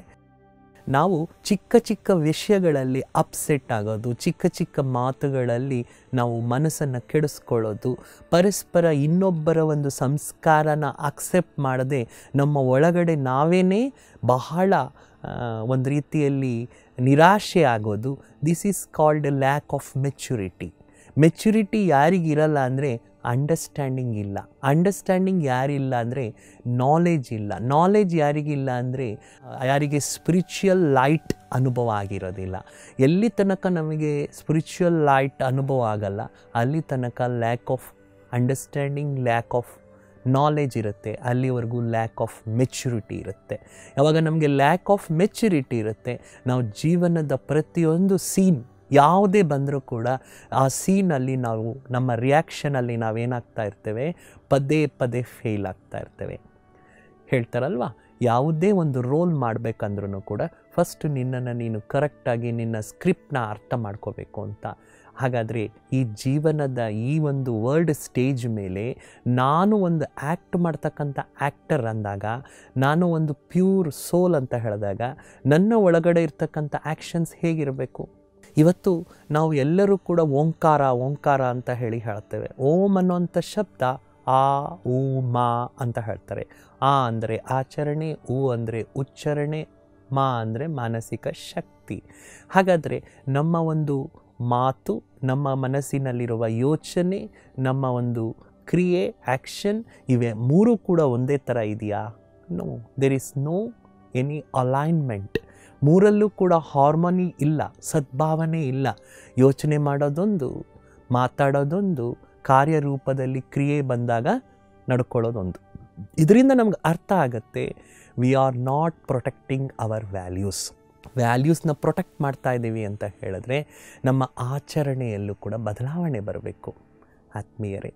ನಾವು ಚಿಕ್ಕ ಚಿಕ್ಕ ವಿಷಯಗಳಲ್ಲಿ ಅಪ್ಸೆಟ್ ಆಗೋದು ಚಿಕ್ಕ ಚಿಕ್ಕ ಮಾತುಗಳಲ್ಲಿ ನಾವು ಮನಸ್ಸನ್ನು ಕೆಡಿಸ್ಕೊಳ್ಳೋದು ಪರಸ್ಪರ ಇನ್ನೊಬ್ಬರ ಒಂದು ಸಂಸ್ಕಾರನ ಅಕ್ಸೆಪ್ಟ್ ಮಾಡದೆ ನಮ್ಮ ಒಳಗಡೆ ನಾವೇ ಬಹಳ ಒಂದು ರೀತಿಯಲ್ಲಿ ನಿರಾಶೆ ಆಗೋದು this is called a lack of maturity maturity ಯಾರಿಗಿರಲ್ಲ ಅಂದರೆ ಅಂಡರ್ಸ್ಟ್ಯಾಂಡಿಂಗ್ ಇಲ್ಲ ಅಂಡರ್ಸ್ಟ್ಯಾಂಡಿಂಗ್ ಯಾರಿಲ್ಲ ಅಂದರೆ ನಾಲೆಜ್ ಇಲ್ಲ ನಾಲೆಜ್ ಯಾರಿಗಿಲ್ಲ ಅಂದರೆ ಯಾರಿಗೆ ಸ್ಪಿರಿಚುವಲ್ ಲೈಟ್ ಅನುಭವ ಆಗಿರೋದಿಲ್ಲ ಎಲ್ಲಿ ತನಕ ನಮಗೆ ಸ್ಪಿರಿಚುವಲ್ ಲೈಟ್ ಅನುಭವ ಆಗಲ್ಲ ಅಲ್ಲಿ ತನಕ lack of understanding lack of knowledge ಇರುತ್ತೆ ಅಲ್ಲಿವರೆಗೂ ಲ್ಯಾಕ್ ಆಫ್ ಮೆಚ್ಯೂರಿಟಿ ಇರುತ್ತೆ ಯಾವಾಗ ನಮಗೆ ಲ್ಯಾಕ್ ಆಫ್ ಮೆಚ್ಯೂರಿಟಿ ಇರುತ್ತೆ ನಾವು ಜೀವನದ ಪ್ರತಿಯೊಂದು ಸೀನ್ ಯಾವುದೇ ಬಂದರೂ ಕೂಡ ಆ ಸೀನಲ್ಲಿ ನಾವು ನಮ್ಮ ರಿಯಾಕ್ಷನಲ್ಲಿ ನಾವೇನಾಗ್ತಾ ಇರ್ತೇವೆ ಪದೇ ಪದೇ ಫೇಲ್ ಆಗ್ತಾ ಇರ್ತೇವೆ ಹೇಳ್ತಾರಲ್ವ ಯಾವುದೇ ಒಂದು ರೋಲ್ ಮಾಡಬೇಕಂದ್ರೂ ಕೂಡ ಫಸ್ಟ್ ನಿನ್ನನ್ನು ನೀನು ಕರೆಕ್ಟಾಗಿ ನಿನ್ನ ಸ್ಕ್ರಿಪ್ಟ್ನ ಅರ್ಥ ಮಾಡ್ಕೋಬೇಕು ಅಂತ ಹಾಗಾದರೆ ಈ ಜೀವನದ ಈ ಒಂದು ವರ್ಲ್ಡ್ ಸ್ಟೇಜ್ ಮೇಲೆ ನಾನು ಒಂದು ಆ್ಯಕ್ಟ್ ಮಾಡ್ತಕ್ಕಂಥ ಆ್ಯಕ್ಟರ್ ಅಂದಾಗ ನಾನು ಒಂದು ಪ್ಯೂರ್ ಸೋಲ್ ಅಂತ ಹೇಳಿದಾಗ ನನ್ನ ಒಳಗಡೆ ಇರ್ತಕ್ಕಂಥ ಆ್ಯಕ್ಷನ್ಸ್ ಹೇಗಿರಬೇಕು ಇವತ್ತು ನಾವು ಎಲ್ಲರೂ ಕೂಡ ಓಂಕಾರ ಓಂಕಾರ ಅಂತ ಹೇಳಿ ಹೇಳ್ತೇವೆ ಓಂ ಅನ್ನೋಂಥ ಶಬ್ದ ಆ ಊ ಮಾ ಅಂತ ಹೇಳ್ತಾರೆ ಆ ಅಂದರೆ ಆಚರಣೆ ಊ ಅಂದರೆ ಉಚ್ಚಾರಣೆ ಮಾ ಅಂದರೆ ಮಾನಸಿಕ ಶಕ್ತಿ ಹಾಗಾದರೆ ನಮ್ಮ ಒಂದು ಮಾತು ನಮ್ಮ ಮನಸ್ಸಿನಲ್ಲಿರುವ ಯೋಚನೆ ನಮ್ಮ ಒಂದು ಕ್ರಿಯೆ ಆ್ಯಕ್ಷನ್ ಇವೆ ಮೂರು ಕೂಡ ಒಂದೇ ಥರ ಇದೆಯಾ no there is no any alignment ಮೂರಲ್ಲೂ ಕೂಡ ಹಾರ್ಮೋನಿ ಇಲ್ಲ ಸದ್ಭಾವನೆ ಇಲ್ಲ ಯೋಚನೆ ಮಾಡೋದೊಂದು ಮಾತಾಡೋದೊಂದು ಕಾರ್ಯರೂಪದಲ್ಲಿ ಕ್ರಿಯೆ ಬಂದಾಗ ನಡ್ಕೊಳ್ಳೋದೊಂದು ಇದರಿಂದ ನಮ್ಗೆ ಅರ್ಥ ಆಗುತ್ತೆ we are not protecting our values ವ್ಯಾಲ್ಯೂಸ್ನ ಪ್ರೊಟೆಕ್ಟ್ ಮಾಡ್ತಾ ಇದ್ದೀವಿ ಅಂತ ಹೇಳಿದ್ರೆ ನಮ್ಮ ಆಚರಣೆಯಲ್ಲೂ ಕೂಡ ಬದಲಾವಣೆ ಬರಬೇಕು ಆತ್ಮೀಯರೇ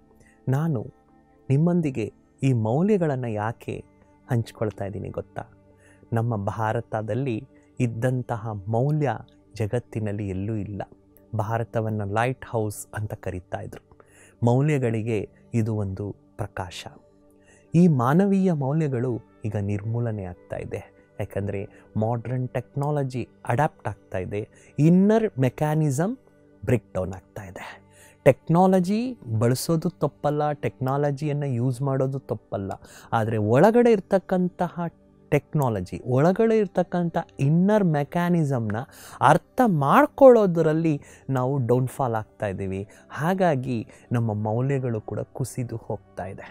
ನಾನು ನಿಮ್ಮೊಂದಿಗೆ ಈ ಮೌಲ್ಯಗಳನ್ನು ಯಾಕೆ ಹಂಚ್ಕೊಳ್ತಾ ಇದ್ದೀನಿ ಗೊತ್ತಾ ನಮ್ಮ ಭಾರತದಲ್ಲಿ ಇದ್ದಂತಹ ಮೌಲ್ಯ ಜಗತ್ತಿನಲ್ಲಿ ಎಲ್ಲೂ ಇಲ್ಲ ಭಾರತವನ್ನು ಲೈಟ್ ಹೌಸ್ ಅಂತ ಕರೀತಾ ಇದ್ರು ಮೌಲ್ಯಗಳಿಗೆ ಇದು ಒಂದು ಪ್ರಕಾಶ ಈ ಮಾನವೀಯ ಮೌಲ್ಯಗಳು ಈಗ ನಿರ್ಮೂಲನೆ ಆಗ್ತಾ ಇದೆ ಯಾಕಂದರೆ ಮಾಡ್ರನ್ ಟೆಕ್ನಾಲಜಿ ಅಡ್ಯಾಪ್ಟ್ ಆಗ್ತಾ ಇದೆ ಇನ್ನರ್ ಮೆಕ್ಯಾನಿಸಮ್ ಬ್ರೇಕ್ ಡೌನ್ ಆಗ್ತಾ ಇದೆ ಟೆಕ್ನಾಲಜಿ ಬಳಸೋದು ತಪ್ಪಲ್ಲ ಟೆಕ್ನಾಲಜಿಯನ್ನು ಯೂಸ್ ಮಾಡೋದು ತಪ್ಪಲ್ಲ ಆದರೆ ಒಳಗಡೆ ಇರ್ತಕ್ಕಂತಹ ಟೆಕ್ನಾಲಜಿ ಒಳಗಡೆ ಇರ್ತಕ್ಕಂಥ ಇನ್ನರ್ ಮೆಕ್ಯಾನಿಸಮ್ನ ಅರ್ಥ ಮಾಡ್ಕೊಳ್ಳೋದರಲ್ಲಿ ನಾವು ಡೌನ್ಫಾಲ್ ಆಗ್ತಾ ಇದ್ದೀವಿ ಹಾಗಾಗಿ ನಮ್ಮ ಮೌಲ್ಯಗಳು ಕೂಡ ಕುಸಿದು ಹೋಗ್ತಾ ಇದೆ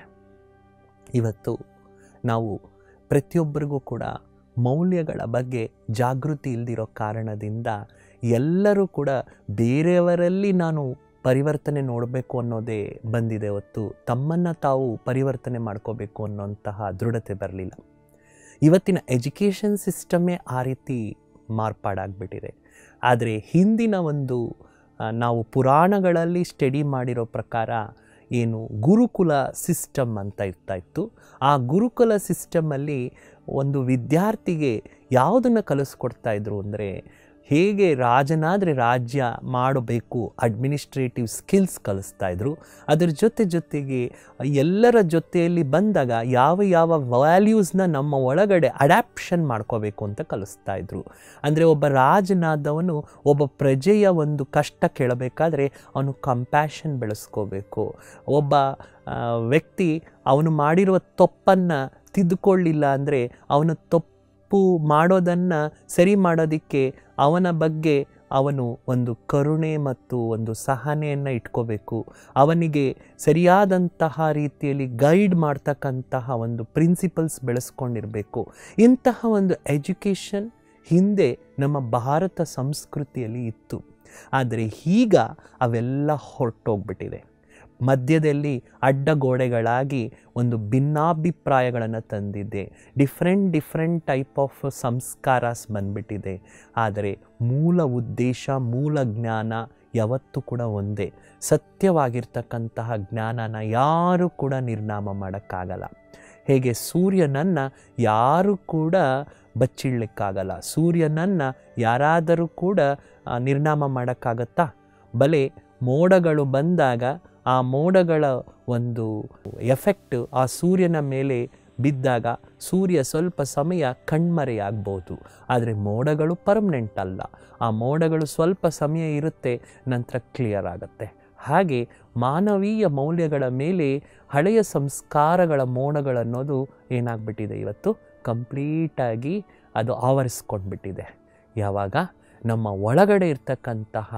ಇವತ್ತು ನಾವು ಪ್ರತಿಯೊಬ್ಬರಿಗೂ ಕೂಡ ಮೌಲ್ಯಗಳ ಬಗ್ಗೆ ಜಾಗೃತಿ ಇಲ್ದಿರೋ ಕಾರಣದಿಂದ ಎಲ್ಲರೂ ಕೂಡ ಬೇರೆಯವರಲ್ಲಿ ನಾನು ಪರಿವರ್ತನೆ ನೋಡಬೇಕು ಅನ್ನೋದೇ ಬಂದಿದೆ ಹೊತ್ತು ತಮ್ಮನ್ನು ತಾವು ಪರಿವರ್ತನೆ ಮಾಡ್ಕೋಬೇಕು ಅನ್ನೋಂತಹ ದೃಢತೆ ಬರಲಿಲ್ಲ ಇವತ್ತಿನ ಎಜುಕೇಷನ್ ಸಿಸ್ಟಮೇ ಆ ರೀತಿ ಮಾರ್ಪಾಡಾಗ್ಬಿಟ್ಟಿದೆ ಆದರೆ ಹಿಂದಿನ ಒಂದು ಆ, ನಾವು ಪುರಾಣಗಳಲ್ಲಿ ಸ್ಟಡಿ ಮಾಡಿರೋ ಪ್ರಕಾರ ಏನು ಗುರುಕುಲ ಸಿಸ್ಟಮ್ ಅಂತ ಇರ್ತಾ ಇತ್ತು ಆ ಗುರುಕುಲ ಸಿಸ್ಟಮಲ್ಲಿ ಒಂದು ವಿದ್ಯಾರ್ಥಿಗೆ ಯಾವುದನ್ನು ಕಲಿಸ್ಕೊಡ್ತಾ ಇದ್ರು ಅಂದರೆ ಹೇಗೆ ರಾಜನಾದರೆ ರಾಜ್ಯ ಮಾಡಬೇಕು ಅಡ್ಮಿನಿಸ್ಟ್ರೇಟಿವ್ ಸ್ಕಿಲ್ಸ್ ಕಲಿಸ್ತಾ ಇದ್ರು ಅದರ ಜೊತೆ ಜೊತೆಗೆ ಎಲ್ಲರ ಜೊತೆಯಲ್ಲಿ ಬಂದಾಗ ಯಾವ ಯಾವ ವ್ಯಾಲ್ಯೂಸ್ನ ನಮ್ಮ ಒಳಗಡೆ ಅಡ್ಯಾಪ್ಷನ್ ಮಾಡ್ಕೋಬೇಕು ಅಂತ ಕಲಿಸ್ತಾ ಇದ್ರು ಅಂದರೆ ಒಬ್ಬ ರಾಜನಾದವನು ಒಬ್ಬ ಪ್ರಜೆಯ ಒಂದು ಕಷ್ಟ ಕೇಳಬೇಕಾದ್ರೆ ಅವನು ಕಂಪ್ಯಾಷನ್ ಬೆಳೆಸ್ಕೋಬೇಕು ಒಬ್ಬ ಆ, ವ್ಯಕ್ತಿ ಅವನು ಮಾಡಿರುವ ತಪ್ಪನ್ನು ತಿದ್ದುಕೊಳ್ಳಿಲ್ಲ ಅಂದರೆ ಅವನ ತಪ್ಪು ಮಾಡೋದನ್ನು ಸರಿ ಮಾಡೋದಕ್ಕೆ ಅವನ ಬಗ್ಗೆ ಅವನು ಒಂದು ಕರುಣೆ ಮತ್ತು ಒಂದು ಸಹನೆಯನ್ನು ಇಟ್ಕೋಬೇಕು ಅವನಿಗೆ ಸರಿಯಾದಂತಹ ರೀತಿಯಲ್ಲಿ ಗೈಡ್ ಮಾಡ್ತಕ್ಕಂತಹ ಒಂದು ಪ್ರಿನ್ಸಿಪಲ್ಸ್ ಬೆಳೆಸ್ಕೊಂಡಿರಬೇಕು ಇಂತಹ ಒಂದು ಎಜುಕೇಷನ್ ಹಿಂದೆ ನಮ್ಮ ಭಾರತ ಸಂಸ್ಕೃತಿಯಲ್ಲಿ ಇತ್ತು ಆದರೆ ಈಗ ಅವೆಲ್ಲ ಹೊರಟೋಗ್ಬಿಟ್ಟಿದೆ ಮಧ್ಯದಲ್ಲಿ ಅಡ್ಡಗೋಡೆಗಳಾಗಿ ಒಂದು ಭಿನ್ನಾಭಿಪ್ರಾಯಗಳನ್ನು ತಂದಿದೆ ಡಿಫ್ರೆಂಟ್ ಡಿಫ್ರೆಂಟ್ ಟೈಪ್ ಆಫ್ ಸಂಸ್ಕಾರಸ್ ಬಂದ್ಬಿಟ್ಟಿದೆ ಆದರೆ ಮೂಲ ಉದ್ದೇಶ ಮೂಲ ಜ್ಞಾನ ಯಾವತ್ತೂ ಕೂಡ ಒಂದೇ ಸತ್ಯವಾಗಿರ್ತಕ್ಕಂತಹ ಜ್ಞಾನನ ಯಾರೂ ಕೂಡ ನಿರ್ನಾಮ ಮಾಡೋಕ್ಕಾಗಲ್ಲ ಹೇಗೆ ಸೂರ್ಯನನ್ನು ಯಾರೂ ಕೂಡ ಬಚ್ಚಿಡ್ಲಿಕ್ಕಾಗಲ್ಲ ಸೂರ್ಯನನ್ನು ಯಾರಾದರೂ ಕೂಡ ಆ, ನಿರ್ನಾಮ ಮಾಡೋಕ್ಕಾಗತ್ತಾ ಬಲೆ ಮೋಡಗಳು ಬಂದಾಗ ಆ ಮೋಡಗಳ ಒಂದು ಎಫೆಕ್ಟ್ ಆ ಸೂರ್ಯನ ಮೇಲೆ ಬಿದ್ದಾಗ ಸೂರ್ಯ ಸ್ವಲ್ಪ ಸಮಯ ಕಣ್ಮರೆಯಾಗ್ಬೋದು ಆದರೆ ಮೋಡಗಳು ಪರ್ಮನೆಂಟ್ ಅಲ್ಲ ಆ ಮೋಡಗಳು ಸ್ವಲ್ಪ ಸಮಯ ಇರುತ್ತೆ ನಂತರ ಕ್ಲಿಯರ್ ಆಗುತ್ತೆ ಹಾಗೆ ಮಾನವೀಯ ಮೌಲ್ಯಗಳ ಮೇಲೆ ಹಳೆಯ ಸಂಸ್ಕಾರಗಳ ಮೋಡಗಳನ್ನೋದು ಏನಾಗ್ಬಿಟ್ಟಿದೆ ಇವತ್ತು ಕಂಪ್ಲೀಟಾಗಿ ಅದು ಆವರಿಸ್ಕೊಂಡ್ಬಿಟ್ಟಿದೆ ಯಾವಾಗ ನಮ್ಮ ಒಳಗಡೆ ಇರ್ತಕ್ಕಂತಹ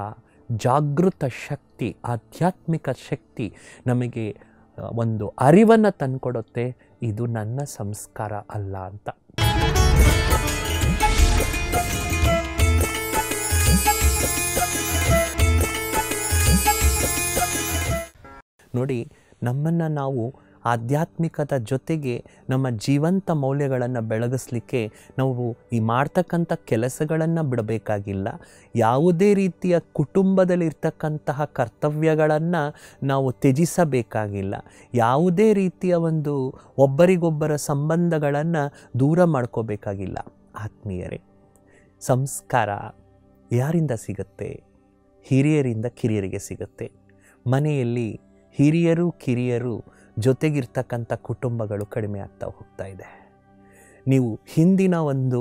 ಜಾಗೃತ ಶಕ್ತಿ ಆಧ್ಯಾತ್ಮಿಕ ಶಕ್ತಿ ನಮಗೆ ಆ, ಒಂದು ಅರಿವನ್ನು ತಂದುಕೊಡುತ್ತೆ ಇದು ನನ್ನ ಸಂಸ್ಕಾರ ಅಲ್ಲ ಅಂತ ನೋಡಿ ನಮ್ಮನ್ನು ನಾವು ಆಧ್ಯಾತ್ಮಿಕದ ಜೊತೆಗೆ ನಮ್ಮ ಜೀವಂತ ಮೌಲ್ಯಗಳನ್ನು ಬೆಳಗಿಸ್ಲಿಕ್ಕೆ ನಾವು ಈ ಮಾಡ್ತಕ್ಕಂಥ ಕೆಲಸಗಳನ್ನು ಬಿಡಬೇಕಾಗಿಲ್ಲ ಯಾವುದೇ ರೀತಿಯ ಕುಟುಂಬದಲ್ಲಿರ್ತಕ್ಕಂತಹ ಕರ್ತವ್ಯಗಳನ್ನು ನಾವು ತ್ಯಜಿಸಬೇಕಾಗಿಲ್ಲ ಯಾವುದೇ ರೀತಿಯ ಒಂದು ಒಬ್ಬರಿಗೊಬ್ಬರ ಸಂಬಂಧಗಳನ್ನು ದೂರ ಮಾಡ್ಕೋಬೇಕಾಗಿಲ್ಲ ಆತ್ಮೀಯರೇ ಸಂಸ್ಕಾರ ಯಾರಿಂದ ಸಿಗುತ್ತೆ ಹಿರಿಯರಿಂದ ಕಿರಿಯರಿಗೆ ಸಿಗುತ್ತೆ ಮನೆಯಲ್ಲಿ ಹಿರಿಯರು ಕಿರಿಯರು ಜೊತೆಗಿರ್ತಕ್ಕಂಥ ಕುಟುಂಬಗಳು ಕಡಿಮೆ ಆಗ್ತಾ ಹೋಗ್ತಾ ಇದೆ ನೀವು ಹಿಂದಿನ ಒಂದು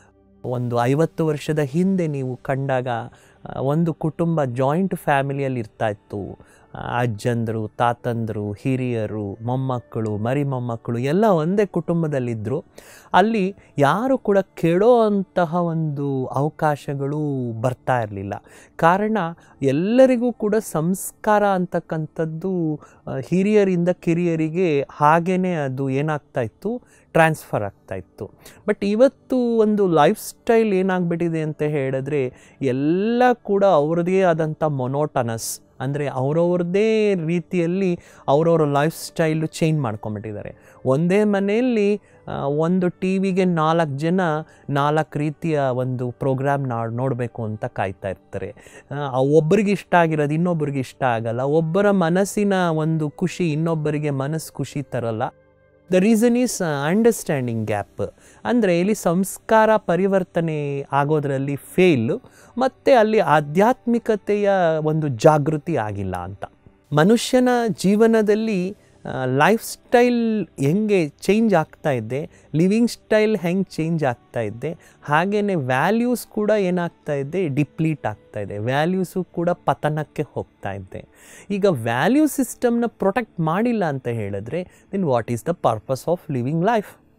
ಒಂದು ಐವತ್ತು ವರ್ಷದ ಹಿಂದೆ ನೀವು ಕಂಡಾಗ ಆ, ಒಂದು ಕುಟುಂಬ ಜಾಯಿಂಟ್ ಫ್ಯಾಮಿಲಿಯಲ್ಲಿ ಇರ್ತಾ ಇತ್ತು ಆ, ಅಜ್ಜಂದರು ತಾತಂದರು ಹಿರಿಯರು ಮೊಮ್ಮಕ್ಕಳು ಮರಿ ಮೊಮ್ಮಕ್ಕಳು ಎಲ್ಲ ಒಂದೇ ಕುಟುಂಬದಲ್ಲಿದ್ದರು ಅಲ್ಲಿ ಯಾರು ಕೂಡ ಕೆಡೋ ಅಂತಹ ಒಂದು ಅವಕಾಶಗಳು ಬರ್ತಾ ಇರಲಿಲ್ಲ ಕಾರಣ ಎಲ್ಲರಿಗೂ ಕೂಡ ಸಂಸ್ಕಾರ ಅಂತಕ್ಕಂಥದ್ದು ಆ, ಹಿರಿಯರಿಂದ ಕಿರಿಯರಿಗೆ ಹಾಗೇ ಅದು ಏನಾಗ್ತಾ ಇತ್ತು ಟ್ರಾನ್ಸ್ಫರ್ ಆಗ್ತಾ ಇತ್ತು ಬಟ್ ಇವತ್ತು ಒಂದು ಲೈಫ್ ಸ್ಟೈಲ್ ಏನಾಗ್ಬಿಟ್ಟಿದೆ ಅಂತ ಹೇಳಿದ್ರೆ ಎಲ್ಲ ಕೂಡ ಅವ್ರದ್ದೇ ಆದಂಥ ಮೊನೋಟನಸ್ ಅಂದರೆ ಅವರವ್ರದ್ದೇ ರೀತಿಯಲ್ಲಿ ಅವರವ್ರ ಲೈಫ್ ಸ್ಟೈಲು ಚೇಂಜ್ ಮಾಡ್ಕೊಂಬಿಟ್ಟಿದ್ದಾರೆ ಒಂದೇ ಮನೆಯಲ್ಲಿ ಆ, ಒಂದು ಟಿ ವಿಗೆ ನಾಲ್ಕು ಜನ ನಾಲ್ಕು ರೀತಿಯ ಒಂದು ಪ್ರೋಗ್ರಾಮ್ ನಾ ನೋಡಬೇಕು ಅಂತ ಕಾಯ್ತಾ ಇರ್ತಾರೆ ಆ, ಒಬ್ಬರಿಗೆ ಇಷ್ಟ ಆಗಿರೋದು ಇನ್ನೊಬ್ಬರಿಗೆ ಇಷ್ಟ ಆಗಲ್ಲ ಒಬ್ಬರ ಮನಸ್ಸಿನ ಒಂದು ಖುಷಿ ಇನ್ನೊಬ್ಬರಿಗೆ ಮನಸ್ಸು ಖುಷಿ ತರಲ್ಲ the reason is understanding gap ಅಂದರೆ ಇಲ್ಲಿ ಸಂಸ್ಕಾರ ಪರಿವರ್ತನೆ ಆಗೋದರಲ್ಲಿ ಫೇಲು ಮತ್ತು ಅಲ್ಲಿ ಆಧ್ಯಾತ್ಮಿಕತೆಯ ಒಂದು ಜಾಗೃತಿ ಆಗಿಲ್ಲ ಅಂತ ಮನುಷ್ಯನ ಜೀವನದಲ್ಲಿ ಲೈಫ್ ಸ್ಟೈಲ್ ಹೆಂಗೆ ಚೇಂಜ್ ಆಗ್ತಾ ಇದೆ ಲಿವಿಂಗ್ ಸ್ಟೈಲ್ ಹೆಂಗೆ ಚೇಂಜ್ ಆಗ್ತಾ ಇದೆ ಹಾಗೆಯೇ ವ್ಯಾಲ್ಯೂಸ್ ಕೂಡ ಏನಾಗ್ತಾ ಇದೆ ಡಿಪ್ಲೀಟ್ ಆಗ್ತಾ ಇದೆ ವ್ಯಾಲ್ಯೂಸು ಕೂಡ ಪತನಕ್ಕೆ ಹೋಗ್ತಾ ಇದೆ ಈಗ ವ್ಯಾಲ್ಯೂ ಸಿಸ್ಟಮ್ನ ಪ್ರೊಟೆಕ್ಟ್ ಮಾಡಿಲ್ಲ ಅಂತ ಹೇಳಿದ್ರೆ then what is the purpose of living life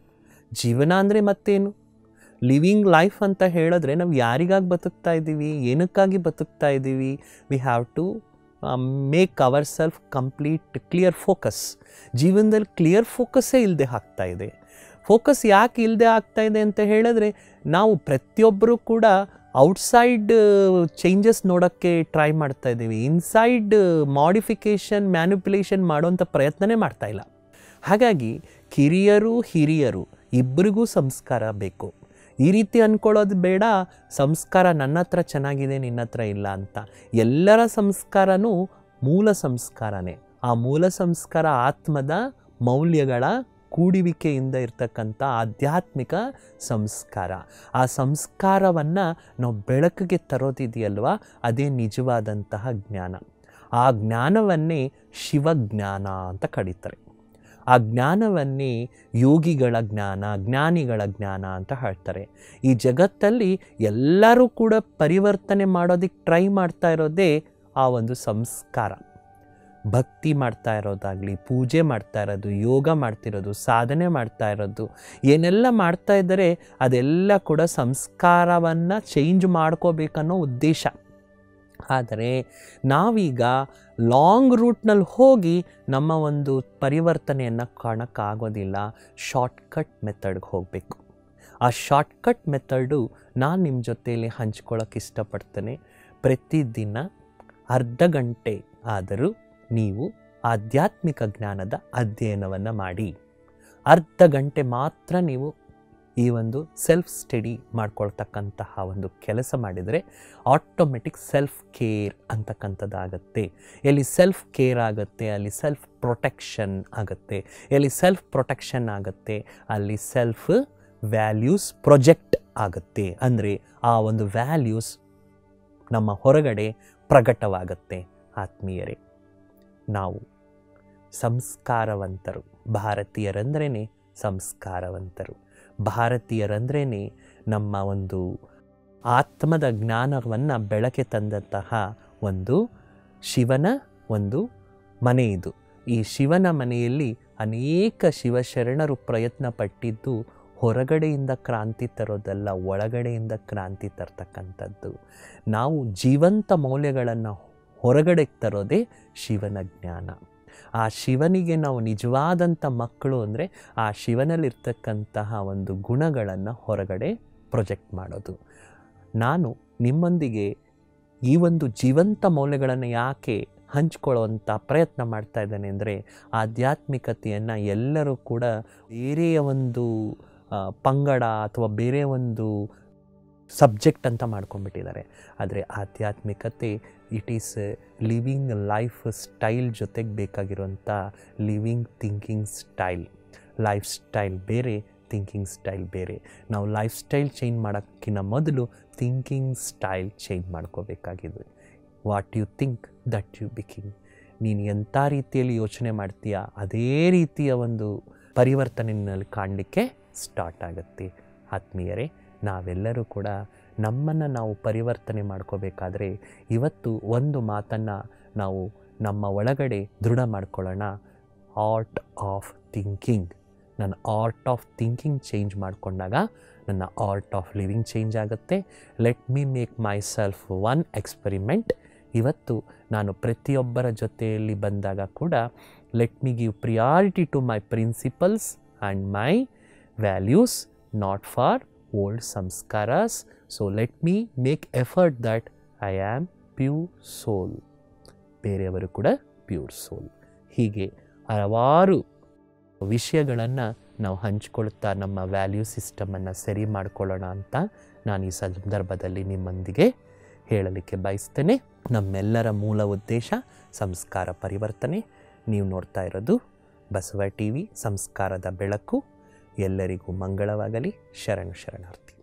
ಜೀವನ ಅಂದರೆ ಮತ್ತೇನು ಲಿವಿಂಗ್ ಲೈಫ್ ಅಂತ ಹೇಳಿದ್ರೆ ನಾವು ಯಾರಿಗಾಗಿ ಬದುಕ್ತಾ ಇದ್ದೀವಿ ಏನಕ್ಕಾಗಿ ಬದುಕ್ತಾ ಇದ್ದೀವಿ we have to make ourself complete clear focus ಜೀವನದಲ್ಲಿ ಕ್ಲಿಯರ್ ಫೋಕಸ್ಸೇ ಇಲ್ಲದೆ ಆಗ್ತಾ ಇದೆ ಫೋಕಸ್ ಯಾಕೆ ಇಲ್ಲದೆ ಆಗ್ತಾ ಇದೆ ಅಂತ ಹೇಳಿದ್ರೆ ನಾವು ಪ್ರತಿಯೊಬ್ಬರೂ ಕೂಡ ಔಟ್ಸೈಡ್ ಚೇಂಜಸ್ ನೋಡೋಕ್ಕೆ ಟ್ರೈ ಮಾಡ್ತಾ ಇದ್ದೀವಿ ಇನ್ಸೈಡ್ ಮಾಡಿಫಿಕೇಷನ್ ಮ್ಯಾನಿಪುಲೇಷನ್ ಮಾಡೋಂಥ ಪ್ರಯತ್ನನೇ ಮಾಡ್ತಾ ಇಲ್ಲ ಹಾಗಾಗಿ ಕಿರಿಯರು ಹಿರಿಯರು ಇಬ್ಬರಿಗೂ ಸಂಸ್ಕಾರ ಬೇಕು ಈ ರೀತಿ ಅಂದ್ಕೊಳ್ಳೋದು ಬೇಡ ಸಂಸ್ಕಾರ ನನ್ನ ಹತ್ರ ಚೆನ್ನಾಗಿದೆ ನಿನ್ನ ಹತ್ರ ಇಲ್ಲ ಅಂತ ಎಲ್ಲರ ಸಂಸ್ಕಾರನೂ ಮೂಲ ಸಂಸ್ಕಾರನೇ ಆ ಮೂಲ ಸಂಸ್ಕಾರ ಆತ್ಮದ ಮೌಲ್ಯಗಳ ಕೂಡುವಿಕೆಯಿಂದ ಇರ್ತಕ್ಕಂಥ ಆಧ್ಯಾತ್ಮಿಕ ಸಂಸ್ಕಾರ ಆ ಸಂಸ್ಕಾರವನ್ನು ನಾವು ಬೆಳಕಿಗೆ ತರೋದಿದೆಯಲ್ವ ಅದೇ ನಿಜವಾದಂತಹ ಜ್ಞಾನ ಆ ಜ್ಞಾನವನ್ನೇ ಶಿವಜ್ಞಾನ ಅಂತ ಕರೀತಾರೆ ಆ ಜ್ಞಾನವನ್ನೇ ಯೋಗಿಗಳ ಜ್ಞಾನ ಜ್ಞಾನಿಗಳ ಜ್ಞಾನ ಅಂತ ಹೇಳ್ತಾರೆ ಈ ಜಗತ್ತಲ್ಲಿ ಎಲ್ಲರೂ ಕೂಡ ಪರಿವರ್ತನೆ ಮಾಡೋದಕ್ಕೆ ಟ್ರೈ ಮಾಡ್ತಾ ಇರೋದೇ ಆ ಒಂದು ಸಂಸ್ಕಾರ ಭಕ್ತಿ ಮಾಡ್ತಾ ಇರೋದಾಗಲಿ ಪೂಜೆ ಮಾಡ್ತಾ ಇರೋದು ಯೋಗ ಮಾಡ್ತಿರೋದು ಸಾಧನೆ ಮಾಡ್ತಾ ಇರೋದು ಏನೆಲ್ಲ ಮಾಡ್ತಾ ಇದ್ದಾರೆ ಅದೆಲ್ಲ ಕೂಡ ಸಂಸ್ಕಾರವನ್ನು ಚೇಂಜ್ ಮಾಡ್ಕೋಬೇಕನ್ನೋ ಉದ್ದೇಶ ಆದರೆ ನಾವೀಗ ಲಾಂಗ್ ರೂಟ್ನಲ್ಲಿ ಹೋಗಿ ನಮ್ಮ ಒಂದು ಪರಿವರ್ತನೆಯನ್ನು ಕಾಣೋಕ್ಕಾಗೋದಿಲ್ಲ ಶಾರ್ಟ್ಕಟ್ ಮೆಥಡ್ಗೆ ಹೋಗಬೇಕು ಆ ಶಾರ್ಟ್ಕಟ್ ಮೆಥಡು ನಾನು ನಿಮ್ಮ ಜೊತೆಯಲ್ಲಿ ಹಂಚ್ಕೊಳ್ಳೋಕೆ ಇಷ್ಟಪಡ್ತೇನೆ ಪ್ರತಿದಿನ ಅರ್ಧ ಗಂಟೆ ಆದರೂ ನೀವು ಆಧ್ಯಾತ್ಮಿಕ ಜ್ಞಾನದ ಅಧ್ಯಯನವನ್ನು ಮಾಡಿ ಅರ್ಧ ಗಂಟೆ ಮಾತ್ರ ನೀವು ಈ ಒಂದು ಸೆಲ್ಫ್ ಸ್ಟಡಿ ಮಾಡ್ಕೊಳ್ತಕ್ಕಂತಹ ಒಂದು ಕೆಲಸ ಮಾಡಿದರೆ ಆಟೋಮೆಟಿಕ್ ಸೆಲ್ಫ್ ಕೇರ್ ಅಂತಕ್ಕಂಥದ್ದಾಗತ್ತೆ ಎಲ್ಲಿ ಸೆಲ್ಫ್ ಕೇರ್ ಆಗುತ್ತೆ ಅಲ್ಲಿ ಸೆಲ್ಫ್ ಪ್ರೊಟೆಕ್ಷನ್ ಆಗುತ್ತೆ ಎಲ್ಲಿ ಸೆಲ್ಫ್ ಪ್ರೊಟೆಕ್ಷನ್ ಆಗುತ್ತೆ ಅಲ್ಲಿ ಸೆಲ್ಫ್ ವ್ಯಾಲ್ಯೂಸ್ ಪ್ರೊಜೆಕ್ಟ್ ಆಗುತ್ತೆ ಅಂದರೆ ಆ ಒಂದು ವ್ಯಾಲ್ಯೂಸ್ ನಮ್ಮ ಹೊರಗಡೆ ಪ್ರಕಟವಾಗುತ್ತೆ ಆತ್ಮೀಯರೇ ನಾವು ಸಂಸ್ಕಾರವಂತರು ಭಾರತೀಯರಂದ್ರೇ ಸಂಸ್ಕಾರವಂತರು ಭಾರತೀಯರಂದ್ರೇ ನಮ್ಮ ಒಂದು ಆತ್ಮದ ಜ್ಞಾನವನ್ನು ಬೆಳಕೆ ತಂದಂತಹ ಒಂದು ಶಿವನ ಒಂದು ಮನೆ ಇದು ಈ ಶಿವನ ಮನೆಯಲ್ಲಿ ಅನೇಕ ಶಿವಶರಣರು ಪ್ರಯತ್ನ ಪಟ್ಟಿದ್ದು ಹೊರಗಡೆಯಿಂದ ಕ್ರಾಂತಿ ತರೋದಲ್ಲ ಒಳಗಡೆಯಿಂದ ಕ್ರಾಂತಿ ತರ್ತಕ್ಕಂಥದ್ದು ನಾವು ಜೀವಂತ ಮೌಲ್ಯಗಳನ್ನು ಹೊರಗಡೆ ತರೋದೇ ಶಿವನ ಜ್ಞಾನ ಆ ಶಿವನಿಗೆ ನಾವು ನಿಜವಾದಂಥ ಮಕ್ಕಳು ಅಂದರೆ ಆ ಶಿವನಲ್ಲಿರ್ತಕ್ಕಂತಹ ಒಂದು ಗುಣಗಳನ್ನು ಹೊರಗಡೆ ಪ್ರೊಜೆಕ್ಟ್ ಮಾಡೋದು ನಾನು ನಿಮ್ಮೊಂದಿಗೆ ಈ ಒಂದು ಜೀವಂತ ಮೌಲ್ಯಗಳನ್ನು ಯಾಕೆ ಹಂಚ್ಕೊಳ್ಳುವಂಥ ಪ್ರಯತ್ನ ಮಾಡ್ತಾ ಇದ್ದೇನೆ ಅಂದರೆ ಆಧ್ಯಾತ್ಮಿಕತೆಯನ್ನು ಎಲ್ಲರೂ ಕೂಡ ಬೇರೆಯ ಒಂದು ಪಂಗಡ ಅಥವಾ ಬೇರೆ ಒಂದು ಸಬ್ಜೆಕ್ಟ್ ಅಂತ ಮಾಡ್ಕೊಂಡ್ಬಿಟ್ಟಿದ್ದಾರೆ ಆದರೆ ಆಧ್ಯಾತ್ಮಿಕತೆ it is living lifestyle ಜೊತೆಗೆ ಬೇಕಾಗಿರುವಂಥ living thinking style lifestyle ಬೇರೆ ಥಿಂಕಿಂಗ್ ಸ್ಟೈಲ್ ಬೇರೆ ನಾವು ಲೈಫ್ ಸ್ಟೈಲ್ ಚೇಂಜ್ ಮಾಡೋಕ್ಕಿಂತ ಮೊದಲು ಥಿಂಕಿಂಗ್ ಸ್ಟೈಲ್ ಚೇಂಜ್ ಮಾಡ್ಕೋಬೇಕಾಗಿದೆ what you think that you biking ನೀನು ಎಂಥ ರೀತಿಯಲ್ಲಿ ಯೋಚನೆ ಮಾಡ್ತೀಯ ಅದೇ ರೀತಿಯ ಒಂದು ಪರಿವರ್ತನೆಯಲ್ಲಿ ಕಾಣಲಿಕ್ಕೆ ಸ್ಟಾರ್ಟ್ ಆಗುತ್ತೆ ಆತ್ಮೀಯರೇ ನಾವೆಲ್ಲರೂ ಕೂಡ ನಮ್ಮನ್ನು ನಾವು ಪರಿವರ್ತನೆ ಮಾಡ್ಕೋಬೇಕಾದ್ರೆ ಇವತ್ತು ಒಂದು ಮಾತನ್ನು ನಾವು ನಮ್ಮ ಒಳಗಡೆ ದೃಢ ಮಾಡ್ಕೊಳ್ಳೋಣ ಆರ್ಟ್ ಆಫ್ ಥಿಂಕಿಂಗ್ ನನ್ನ ಆರ್ಟ್ ಆಫ್ ಥಿಂಕಿಂಗ್ ಚೇಂಜ್ ಮಾಡಿಕೊಂಡಾಗ ನನ್ನ ಆರ್ಟ್ ಆಫ್ ಲಿವಿಂಗ್ ಚೇಂಜ್ ಆಗುತ್ತೆ let me make myself one experiment ಇವತ್ತು ನಾನು ಪ್ರತಿಯೊಬ್ಬರ ಜೊತೆಯಲ್ಲಿ ಬಂದಾಗ ಕೂಡ let me give priority to my principles and my values not for old ಸಂಸ್ಕಾರಸ್ so let me make effort that I am pure soul ಬೇರೆಯವರು ಕೂಡ ಪ್ಯೂರ್ ಸೋಲ್ ಹೀಗೆ ಹಲವಾರು ವಿಷಯಗಳನ್ನು ನಾವು ಹಂಚ್ಕೊಳ್ತಾ ನಮ್ಮ ವ್ಯಾಲ್ಯೂ ಸಿಸ್ಟಮನ್ನು ಸರಿ ಮಾಡ್ಕೊಳ್ಳೋಣ ಅಂತ ನಾನು ಈ ಸಂದರ್ಭದಲ್ಲಿ ನಿಮ್ಮೊಂದಿಗೆ ಹೇಳಲಿಕ್ಕೆ ಬಯಸ್ತೇನೆ ನಮ್ಮೆಲ್ಲರ ಮೂಲ ಉದ್ದೇಶ ಸಂಸ್ಕಾರ ಪರಿವರ್ತನೆ ನೀವು ನೋಡ್ತಾ ಇರೋದು ಬಸವ ಟಿ ವಿ ಸಂಸ್ಕಾರದ ಬೆಳಕು ಎಲ್ಲರಿಗೂ ಮಂಗಳವಾಗಲಿ ಶರಣು ಶರಣಾರ್ಥಿ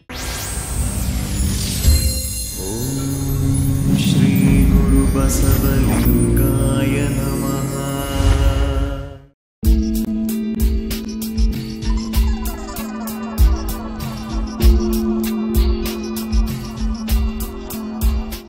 श्रीगुरुबसव